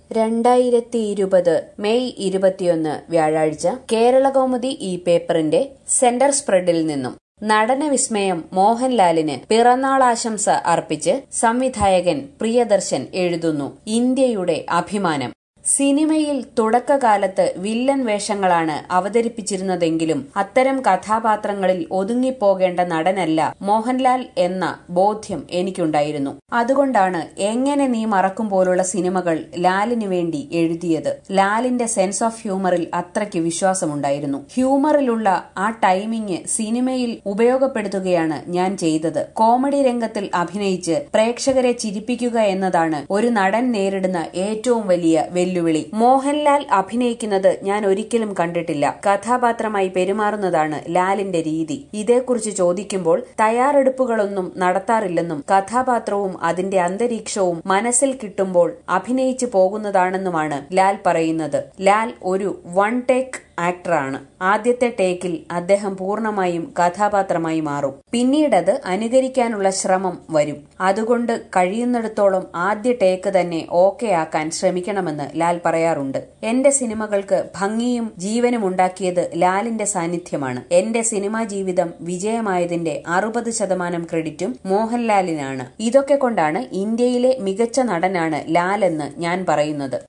രണ്ടായിരത്തി ഇരുപത് മെയ് ഇരുപത്തിയൊന്ന് വ്യാഴാഴ്ച കേരളകൗമുദി ഈ പേപ്പറിന്റെ സെന്റർ സ്പ്രെഡിൽ നിന്നും നടന വിസ്മയം മോഹൻലാലിന് പിറന്നാളാശംസ അർപ്പിച്ച് സംവിധായകൻ പ്രിയദർശൻ എഴുതുന്നു ഇന്ത്യയുടെ അഭിമാനം സിനിമയിൽ തുടക്കകാലത്ത് വില്ലൻ വേഷങ്ങളാണ് അവതരിപ്പിച്ചിരുന്നതെങ്കിലും അത്തരം കഥാപാത്രങ്ങളിൽ ഒതുങ്ങിപ്പോകേണ്ട നടനല്ല മോഹൻലാൽ എന്ന ബോധ്യം എനിക്കുണ്ടായിരുന്നു അതുകൊണ്ടാണ് എങ്ങനെ നീ മറക്കും പോലുള്ള സിനിമകൾ ലാലിന് വേണ്ടി എഴുതിയത് ലാലിന്റെ സെൻസ് ഓഫ് ഹ്യൂമറിൽ അത്രയ്ക്ക് വിശ്വാസമുണ്ടായിരുന്നു ഹ്യൂമറിലുള്ള ആ ടൈമിംഗ് സിനിമയിൽ ഉപയോഗപ്പെടുത്തുകയാണ് ഞാൻ ചെയ്തത് കോമഡി രംഗത്തിൽ അഭിനയിച്ച് പ്രേക്ഷകരെ ചിരിപ്പിക്കുക എന്നതാണ് ഒരു നടൻ നേരിടുന്ന ഏറ്റവും വലിയ വെല്ലുവിളി മോഹൻലാൽ അഭിനയിക്കുന്നത് ഞാൻ ഒരിക്കലും കണ്ടിട്ടില്ല കഥാപാത്രമായി പെരുമാറുന്നതാണ് ലാലിന്റെ രീതി ഇതേക്കുറിച്ച് ചോദിക്കുമ്പോൾ തയ്യാറെടുപ്പുകളൊന്നും നടത്താറില്ലെന്നും കഥാപാത്രവും അതിന്റെ അന്തരീക്ഷവും മനസ്സിൽ കിട്ടുമ്പോൾ അഭിനയിച്ചു പോകുന്നതാണെന്നുമാണ് ലാൽ പറയുന്നത് ലാൽ ഒരു വൺ ടേക്ക് ആക്ടറാണ് ആദ്യത്തെ ടേക്കിൽ അദ്ദേഹം പൂർണ്ണമായും കഥാപാത്രമായി മാറും പിന്നീടത് അനുകരിക്കാനുള്ള ശ്രമം വരും അതുകൊണ്ട് കഴിയുന്നിടത്തോളം ആദ്യ ടേക്ക് തന്നെ ഓക്കെ ആക്കാൻ ശ്രമിക്കണമെന്ന് ലാൽ പറയാറുണ്ട് എന്റെ സിനിമകൾക്ക് ഭംഗിയും ജീവനും ഉണ്ടാക്കിയത് ലാലിന്റെ സാന്നിധ്യമാണ് എന്റെ സിനിമാ ജീവിതം വിജയമായതിന്റെ അറുപത് ശതമാനം ക്രെഡിറ്റും മോഹൻലാലിനാണ് ഇതൊക്കെ കൊണ്ടാണ് ഇന്ത്യയിലെ മികച്ച നടനാണ് ലാൽ എന്ന് ഞാൻ പറയുന്നത്